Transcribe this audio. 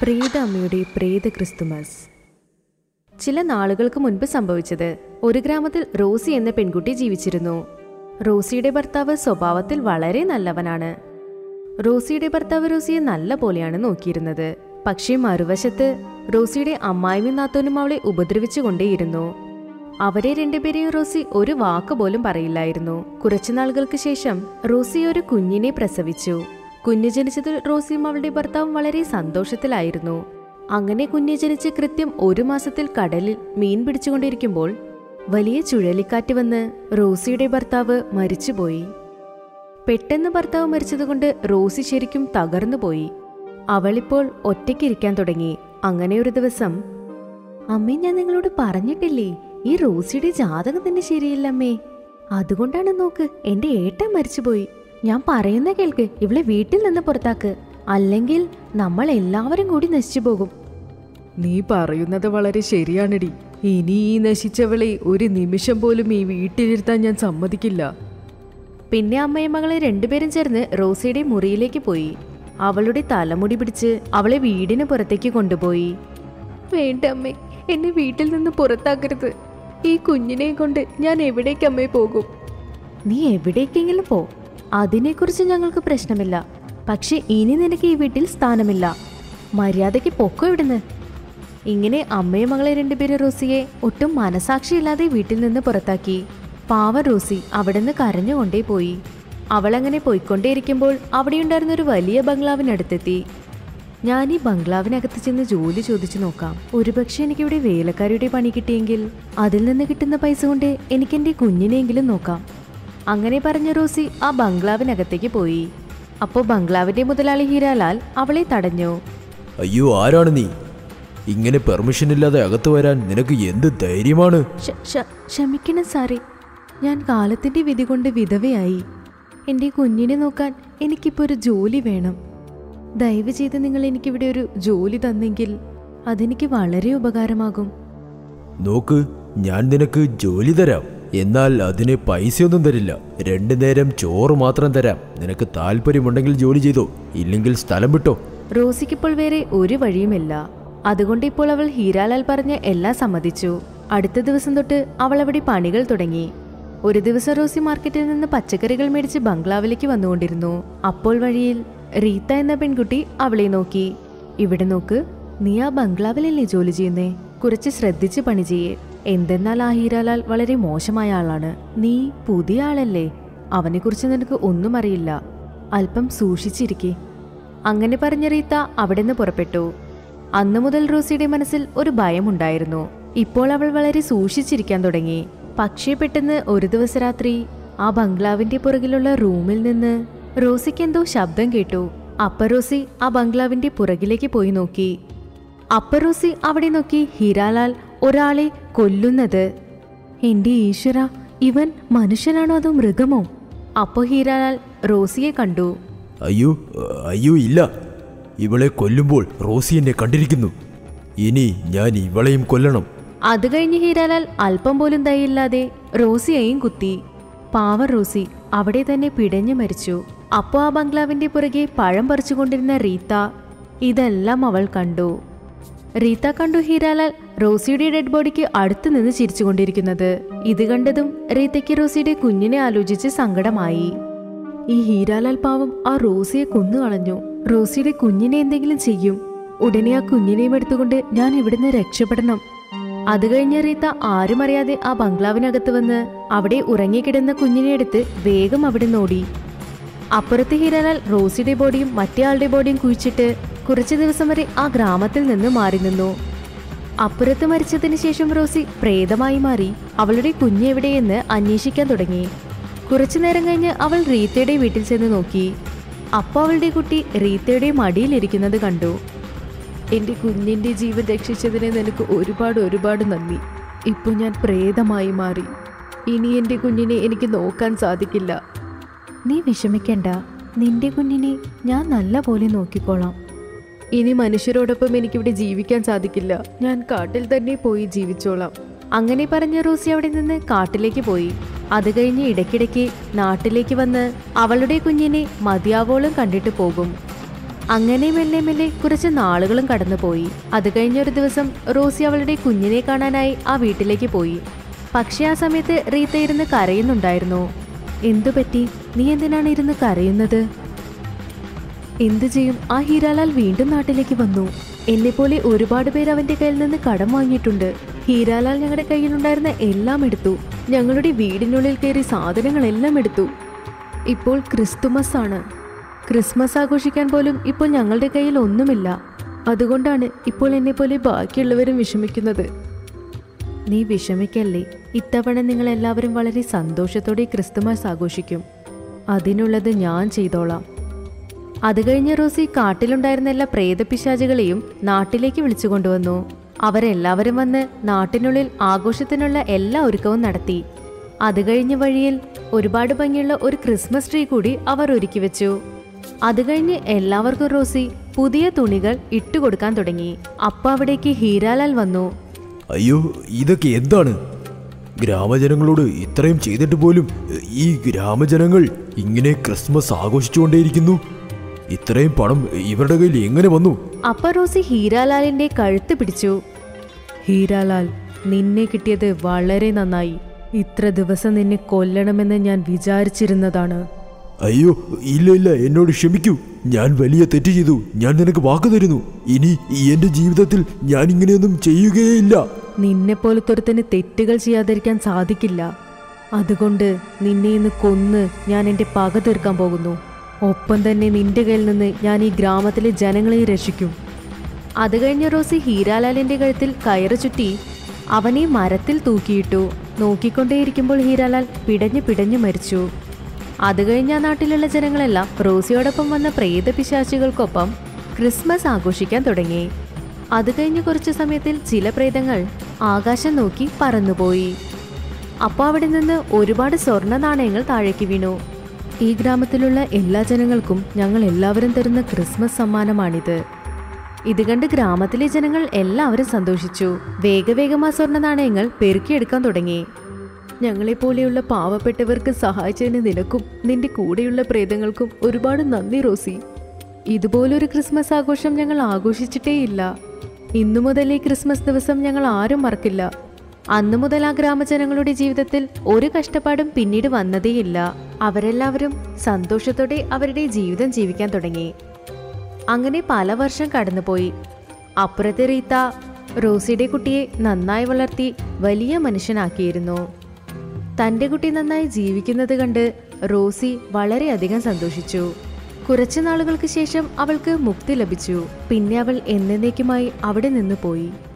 പ്രേത അമ്മയുടെ പ്രേത ക്രിസ്തുമസ് ചില നാളുകൾക്ക് മുൻപ് സംഭവിച്ചത് ഒരു ഗ്രാമത്തിൽ റോസി എന്ന പെൺകുട്ടി ജീവിച്ചിരുന്നു റോസിയുടെ ഭർത്താവ് സ്വഭാവത്തിൽ വളരെ നല്ലവനാണ് റോസിയുടെ ഭർത്താവ് റോസിയെ നല്ല പോലെയാണ് നോക്കിയിരുന്നത് പക്ഷേ മറുവശത്ത് റോസിയുടെ അമ്മായിയും നാത്തോനും അവളെ ഉപദ്രവിച്ചുകൊണ്ടേയിരുന്നു അവരെ രണ്ടുപേരെയും റോസി ഒരു വാക്ക് പോലും പറയില്ലായിരുന്നു കുറച്ചു നാളുകൾക്ക് ശേഷം റോസി ഒരു കുഞ്ഞിനെ പ്രസവിച്ചു കുഞ്ഞ് ജനിച്ചതിൽ റോസിയും അവളുടെ ഭർത്താവും വളരെ സന്തോഷത്തിലായിരുന്നു അങ്ങനെ കുഞ്ഞ് ജനിച്ച് കൃത്യം ഒരു മാസത്തിൽ കടലിൽ മീൻ പിടിച്ചുകൊണ്ടിരിക്കുമ്പോൾ വലിയ ചുഴലിക്കാറ്റ് വന്ന് റോസിയുടെ ഭർത്താവ് മരിച്ചുപോയി പെട്ടെന്ന് ഭർത്താവ് മരിച്ചതുകൊണ്ട് റോസി ശരിക്കും തകർന്നുപോയി അവളിപ്പോൾ ഒറ്റയ്ക്കിരിക്കാൻ തുടങ്ങി അങ്ങനെ ഒരു ദിവസം അമ്മേ ഞാൻ നിങ്ങളോട് പറഞ്ഞിട്ടില്ലേ ഈ റോസിയുടെ ജാതകം തന്നെ ശരിയില്ല അമ്മേ അതുകൊണ്ടാണ് നോക്ക് എന്റെ ഏട്ടൻ മരിച്ചുപോയി ഞാൻ പറയുന്ന കേൾക്ക് ഇവളെ വീട്ടിൽ നിന്ന് പുറത്താക്ക് അല്ലെങ്കിൽ നമ്മൾ എല്ലാവരും കൂടി നശിച്ചു പോകും നീ പറയുന്നത് വളരെ ശരിയാണെടി ഇനി ഈ നശിച്ചവളെ ഒരു നിമിഷം പോലും ഈ വീട്ടിലിരുത്താൻ ഞാൻ സമ്മതിക്കില്ല പിന്നെ അമ്മയും മകളെ രണ്ടുപേരും ചേർന്ന് റോസിയുടെ മുറിയിലേക്ക് പോയി അവളുടെ തലമുടി പിടിച്ച് അവളെ വീടിന് പുറത്തേക്ക് കൊണ്ടുപോയി വേണ്ട അമ്മേ എന്നെ വീട്ടിൽ നിന്ന് പുറത്താക്കരുത് ഈ കുഞ്ഞിനെ കൊണ്ട് ഞാൻ എവിടേക്ക് അമ്മേ പോകും നീ എവിടേക്കെങ്കിലും പോ അതിനെക്കുറിച്ച് ഞങ്ങൾക്ക് പ്രശ്നമില്ല പക്ഷെ ഇനി നിനക്ക് ഈ വീട്ടിൽ സ്ഥാനമില്ല മര്യാദയ്ക്ക് പൊക്കോ ഇവിടുന്ന് ഇങ്ങനെ അമ്മയും മകളെ രണ്ടുപേരും റോസിയെ ഒട്ടും മനസാക്ഷിയില്ലാതെ വീട്ടിൽ നിന്ന് പുറത്താക്കി പാവ റോസി അവിടുന്ന് കരഞ്ഞുകൊണ്ടേ പോയി അവളങ്ങനെ പോയിക്കൊണ്ടേയിരിക്കുമ്പോൾ അവിടെയുണ്ടായിരുന്ന ഒരു വലിയ ബംഗ്ലാവിനടുത്തെത്തി ഞാൻ ഈ ബംഗ്ലാവിനകത്ത് ചെന്ന് ജോലി ചോദിച്ചു നോക്കാം ഒരുപക്ഷെ എനിക്കിവിടെ വേലക്കാരിയുടെ പണി കിട്ടിയെങ്കിൽ അതിൽ നിന്ന് കിട്ടുന്ന പൈസ കൊണ്ട് എനിക്ക് എൻ്റെ കുഞ്ഞിനെയെങ്കിലും നോക്കാം അങ്ങനെ പറഞ്ഞ റോസി ആ ബംഗ്ലാവിനകത്തേക്ക് പോയി അപ്പോൾ ബംഗ്ലാവിന്റെ മുതലാളി ഹീരാലാൽ അവളെ തടഞ്ഞു അയ്യോ ആരാണ് നീ ഇങ്ങനെ പെർമിഷൻ ഇല്ലാതെ അകത്ത് വരാൻ നിനക്ക് എന്ത് ധൈര്യമാണ് ക്ഷ- ക്ഷ- ക്ഷമിക്കണം സാറേ ഞാൻ കാലത്തിന്റെ വിധി കൊണ്ട് വിധവയായി എൻ്റെ കുഞ്ഞിനെ നോക്കാൻ എനിക്കിപ്പോൾ ഒരു ജോലി വേണം ദയവ് ചെയ്ത് നിങ്ങൾ എനിക്കിവിടെ ഒരു ജോലി തന്നെങ്കിൽ അതെനിക്ക് വളരെ ഉപകാരമാകും നോക്ക് ഞാൻ നിനക്ക് ജോലി തരാം എന്നാൽ അതിന് പൈസയൊന്നും തരില്ല രണ്ടു നേരം ചോറ് മാത്രം തരാം നിനക്ക് താല്പര്യമുണ്ടെങ്കിൽ ജോലി ചെയ്തോ ഇല്ലെങ്കിൽ സ്ഥലം വിട്ടോ റോസിക്കിപ്പോൾ വേറെ ഒരു വഴിയുമില്ല അതുകൊണ്ട് ഇപ്പോൾ അവൾ ഹീരാലാൽ പറഞ്ഞ എല്ലാം സമ്മതിച്ചു അടുത്ത ദിവസം തൊട്ട് അവൾ അവിടെ പണികൾ തുടങ്ങി ഒരു ദിവസം റോസി മാർക്കറ്റിൽ നിന്ന് പച്ചക്കറികൾ മേടിച്ച് ബംഗ്ലാവിലേക്ക് വന്നുകൊണ്ടിരുന്നു അപ്പോൾ വഴിയിൽ റീത്ത എന്ന പെൺകുട്ടി അവളെ നോക്കി ഇവിടെ നോക്ക് നീ ആ ബംഗ്ലാവിലല്ലേ ജോലി ചെയ്യുന്നേ കുറച്ച് ശ്രദ്ധിച്ച് പണി ചെയ്യേ എന്തെന്നാൽ ആ ഹീരാലാൽ വളരെ മോശമായ ആളാണ് നീ പുതിയ ആളല്ലേ അവനെക്കുറിച്ച് നിനക്ക് ഒന്നും അറിയില്ല അല്പം സൂക്ഷിച്ചിരിക്കേ അങ്ങനെ പറഞ്ഞ റീത്ത അവിടുന്ന് പുറപ്പെട്ടു അന്നു മുതൽ റോസിയുടെ മനസ്സിൽ ഒരു ഭയമുണ്ടായിരുന്നു ഇപ്പോൾ അവൾ വളരെ സൂക്ഷിച്ചിരിക്കാൻ തുടങ്ങി പക്ഷേ പെട്ടെന്ന് ഒരു ദിവസം രാത്രി ആ ബംഗ്ലാവിന്റെ പുറകിലുള്ള റൂമിൽ നിന്ന് റോസിക്ക് എന്തോ ശബ്ദം കേട്ടു അപ്പ റോസി ആ ബംഗ്ലാവിന്റെ പുറകിലേക്ക് പോയി നോക്കി അപ്പ റോസി അവിടെ നോക്കി ഹീരാലാൽ ഒരാളെ കൊല്ലുന്നത് എന്റെ ഈശ്വര ഇവൻ മനുഷ്യനാണോ അതോ മൃഗമോ അപ്പോ ഹീരാലാൽ റോസിയെ കണ്ടു അയ്യോ അയ്യോ ഇല്ല ഇവളെ കൊല്ലുമ്പോൾ റോസി എന്നെ കണ്ടിരിക്കുന്നു ഇനി ഞാൻ ഇവളെയും കൊല്ലണം അത് കഴിഞ്ഞ് ഹീരാലാൽ അല്പം പോലും ദയയില്ലാതെ റോസിയെയും കുത്തി പാവ റോസി അവിടെ തന്നെ പിടഞ്ഞു മരിച്ചു അപ്പോൾ ആ ബംഗ്ലാവിന്റെ പുറകെ പഴം പറിച്ചുകൊണ്ടിരുന്ന റീത്ത ഇതെല്ലാം അവൾ കണ്ടു റീത്ത കണ്ടു ഹീരാലാൽ റോസിയുടെ ഡെഡ് ബോഡിക്ക് അടുത്ത് നിന്ന് ചിരിച്ചുകൊണ്ടിരിക്കുന്നത് ഇത് കണ്ടതും റീത്തയ്ക്ക് റോസിയുടെ കുഞ്ഞിനെ ആലോചിച്ച് സങ്കടമായി ഈ ഹീരാലാൽ പാവം ആ റോസിയെ കൊന്നുകളഞ്ഞു റോസിയുടെ കുഞ്ഞിനെ എന്തെങ്കിലും ചെയ്യും ഉടനെ ആ കുഞ്ഞിനെയും എടുത്തുകൊണ്ട് ഞാൻ ഇവിടുന്ന് രക്ഷപ്പെടണം അത് കഴിഞ്ഞ് റീത്ത ആരും അറിയാതെ ആ ബംഗ്ലാവിനകത്ത് വന്ന് അവിടെ ഉറങ്ങിക്കിടന്ന കുഞ്ഞിനെ എടുത്ത് വേഗം അവിടെ ഓടി അപ്പുറത്ത് ഹീരാലാൽ റോസിയുടെ ബോഡിയും മറ്റേ ആളുടെ ബോഡിയും കുഴിച്ചിട്ട് കുറച്ചു ദിവസം വരെ ആ ഗ്രാമത്തിൽ നിന്ന് മാറി നിന്നു അപ്പുറത്ത് മരിച്ചതിന് ശേഷം റോസി പ്രേതമായി മാറി അവളുടെ കുഞ്ഞ് എവിടെയെന്ന് അന്വേഷിക്കാൻ തുടങ്ങി കുറച്ചു നേരം കഴിഞ്ഞ് അവൾ റീത്തയുടെ വീട്ടിൽ ചെന്ന് നോക്കി അപ്പോൾ അവളുടെ കുട്ടി റീത്തയുടെ മടിയിലിരിക്കുന്നത് കണ്ടു എൻ്റെ കുഞ്ഞിൻ്റെ ജീവൻ രക്ഷിച്ചതിന് നിനക്ക് ഒരുപാട് ഒരുപാട് നന്ദി ഇപ്പോൾ ഞാൻ പ്രേതമായി മാറി ഇനി എൻ്റെ കുഞ്ഞിനെ എനിക്ക് നോക്കാൻ സാധിക്കില്ല നീ വിഷമിക്കണ്ട നിന്റെ കുഞ്ഞിനെ ഞാൻ നല്ല പോലെ നോക്കിക്കോളാം ഇനി മനുഷ്യരോടൊപ്പം എനിക്കിവിടെ ജീവിക്കാൻ സാധിക്കില്ല ഞാൻ കാട്ടിൽ തന്നെ പോയി ജീവിച്ചോളാം അങ്ങനെ പറഞ്ഞ റോസി അവിടെ നിന്ന് കാട്ടിലേക്ക് പോയി അത് കഴിഞ്ഞ് ഇടയ്ക്കിടയ്ക്ക് നാട്ടിലേക്ക് വന്ന് അവളുടെ കുഞ്ഞിനെ മതിയാവോളം കണ്ടിട്ട് പോകും അങ്ങനെ മെല്ലെ മെല്ലെ കുറച്ച് നാളുകളും കടന്നുപോയി അത് കഴിഞ്ഞൊരു ദിവസം റോസി അവളുടെ കുഞ്ഞിനെ കാണാനായി ആ വീട്ടിലേക്ക് പോയി പക്ഷേ ആ സമയത്ത് റീത്ത ഇരുന്ന് കരയുന്നുണ്ടായിരുന്നു എന്തു പറ്റി നീ എന്തിനാണ് ഇരുന്ന് കരയുന്നത് എന്തു ചെയ്യും ആ ഹീരാലാൽ വീണ്ടും നാട്ടിലേക്ക് വന്നു എന്നെപ്പോലെ ഒരുപാട് പേര് അവന്റെ കയ്യിൽ നിന്ന് കടം വാങ്ങിയിട്ടുണ്ട് ഹീരാലാൽ ഞങ്ങളുടെ കയ്യിലുണ്ടായിരുന്ന എല്ലാം എടുത്തു ഞങ്ങളുടെ വീടിനുള്ളിൽ കയറി സാധനങ്ങളെല്ലാം എടുത്തു ഇപ്പോൾ ക്രിസ്തുമസ് ആണ് ക്രിസ്മസ് ആഘോഷിക്കാൻ പോലും ഇപ്പോൾ ഞങ്ങളുടെ കയ്യിൽ ഒന്നുമില്ല അതുകൊണ്ടാണ് ഇപ്പോൾ എന്നെപ്പോലെ ബാക്കിയുള്ളവരും വിഷമിക്കുന്നത് നീ വിഷമിക്കല്ലേ ഇത്തവണ നിങ്ങൾ എല്ലാവരും വളരെ സന്തോഷത്തോടെ ക്രിസ്തുമസ് ആഘോഷിക്കും അതിനുള്ളത് ഞാൻ ചെയ്തോളാം അത് കഴിഞ്ഞ് റോസി കാട്ടിലുണ്ടായിരുന്ന എല്ലാ പ്രേതപിശാചുകളെയും നാട്ടിലേക്ക് വിളിച്ചു കൊണ്ടുവന്നു അവരെല്ലാവരും വന്ന് നാട്ടിനുള്ളിൽ ആഘോഷത്തിനുള്ള എല്ലാ ഒരുക്കവും നടത്തി അത് കഴിഞ്ഞ് വഴിയിൽ ഒരുപാട് ഭംഗിയുള്ള ഒരു ക്രിസ്മസ് ട്രീ കൂടി അവർ ഒരുക്കി വെച്ചു അത് കഴിഞ്ഞ് എല്ലാവർക്കും റോസി പുതിയ തുണികൾ ഇട്ടുകൊടുക്കാൻ തുടങ്ങി അപ്പ അവിടേക്ക് ഹീരാലാൽ വന്നു അയ്യോ ഇതൊക്കെ എന്താണ് ഗ്രാമജനങ്ങളോട് ഇത്രയും ചെയ്തിട്ട് പോലും ഈ ഗ്രാമജനങ്ങൾ ഇങ്ങനെ ക്രിസ്മസ് ആഘോഷിച്ചുകൊണ്ടേയിരിക്കുന്നു ഇത്രയും പണം ഇവരുടെ കയ്യിൽ എങ്ങനെ വന്നു അപ്പ റോസി ഹീരാലാലിന്റെ കഴുത്ത് പിടിച്ചു ഹീരാലാൽ നിന്നെ കിട്ടിയത് വളരെ നന്നായി ഇത്ര ദിവസം നിന്നെ കൊല്ലണമെന്ന് ഞാൻ വിചാരിച്ചിരുന്നതാണ് അയ്യോ ഇല്ല ഇല്ല എന്നോട് ക്ഷമിക്കൂ ഞാൻ വലിയ തെറ്റ് ചെയ്തു ഞാൻ നിനക്ക് വാക്ക് തരുന്നു ഇനി ഈ എന്റെ ജീവിതത്തിൽ ഞാൻ ഇങ്ങനെയൊന്നും ചെയ്യുകയേയില്ല നിന്നെപ്പോലത്തൊരുത്തന് തെറ്റുകൾ ചെയ്യാതിരിക്കാൻ സാധിക്കില്ല അതുകൊണ്ട് നിന്നെ ഇന്ന് കൊന്ന് ഞാൻ എൻ്റെ പക തീർക്കാൻ പോകുന്നു ഒപ്പം തന്നെ നിന്റെ കയ്യിൽ നിന്ന് ഞാൻ ഈ ഗ്രാമത്തിലെ ജനങ്ങളെ രക്ഷിക്കും അത് കഴിഞ്ഞ റോസി ഹീരാലാലിന്റെ കഴുത്തിൽ കയറ് ചുറ്റി അവനെ മരത്തിൽ തൂക്കിയിട്ടു നോക്കിക്കൊണ്ടേയിരിക്കുമ്പോൾ ഹീരാലാൽ പിടഞ്ഞു പിടഞ്ഞു മരിച്ചു അത് കഴിഞ്ഞ ആ നാട്ടിലുള്ള ജനങ്ങളെല്ലാം റോസിയോടൊപ്പം വന്ന പ്രേതപിശാചികൾക്കൊപ്പം ക്രിസ്മസ് ആഘോഷിക്കാൻ തുടങ്ങി അത് കഴിഞ്ഞ് കുറച്ചു സമയത്തിൽ ചില പ്രേതങ്ങൾ ആകാശം നോക്കി പറന്നുപോയി അപ്പോൾ അവിടെ നിന്ന് ഒരുപാട് സ്വർണ്ണ നാണയങ്ങൾ താഴേക്ക് വീണു ഈ ഗ്രാമത്തിലുള്ള എല്ലാ ജനങ്ങൾക്കും ഞങ്ങൾ എല്ലാവരും തരുന്ന ക്രിസ്മസ് സമ്മാനമാണിത് ഇത് കണ്ട് ഗ്രാമത്തിലെ ജനങ്ങൾ എല്ലാവരും സന്തോഷിച്ചു വേഗവേഗം ആ സ്വർണ്ണ നാണയങ്ങൾ പെരുക്കിയെടുക്കാൻ തുടങ്ങി ഞങ്ങളെപ്പോലെയുള്ള പാവപ്പെട്ടവർക്ക് സഹായിച്ചതിന് നിനക്കും നിന്റെ കൂടെയുള്ള പ്രേതങ്ങൾക്കും ഒരുപാട് നന്ദി റോസി ഇതുപോലൊരു ക്രിസ്മസ് ആഘോഷം ഞങ്ങൾ ആഘോഷിച്ചിട്ടേയില്ല ഇന്നു മുതൽ ഈ ക്രിസ്മസ് ദിവസം ഞങ്ങൾ ആരും മറക്കില്ല അന്നു മുതൽ ആ ഗ്രാമജനങ്ങളുടെ ജീവിതത്തിൽ ഒരു കഷ്ടപ്പാടും പിന്നീട് വന്നതേയില്ല അവരെല്ലാവരും സന്തോഷത്തോടെ അവരുടെ ജീവിതം ജീവിക്കാൻ തുടങ്ങി അങ്ങനെ പല വർഷം കടന്നുപോയി അപ്പുറത്തെ റീത്ത റോസിയുടെ കുട്ടിയെ നന്നായി വളർത്തി വലിയ മനുഷ്യനാക്കിയിരുന്നു തൻ്റെ കുട്ടി നന്നായി ജീവിക്കുന്നത് കണ്ട് റോസി വളരെയധികം സന്തോഷിച്ചു കുറച്ചു നാളുകൾക്ക് ശേഷം അവൾക്ക് മുക്തി ലഭിച്ചു പിന്നെ അവൾ എന്നേക്കുമായി അവിടെ നിന്ന് പോയി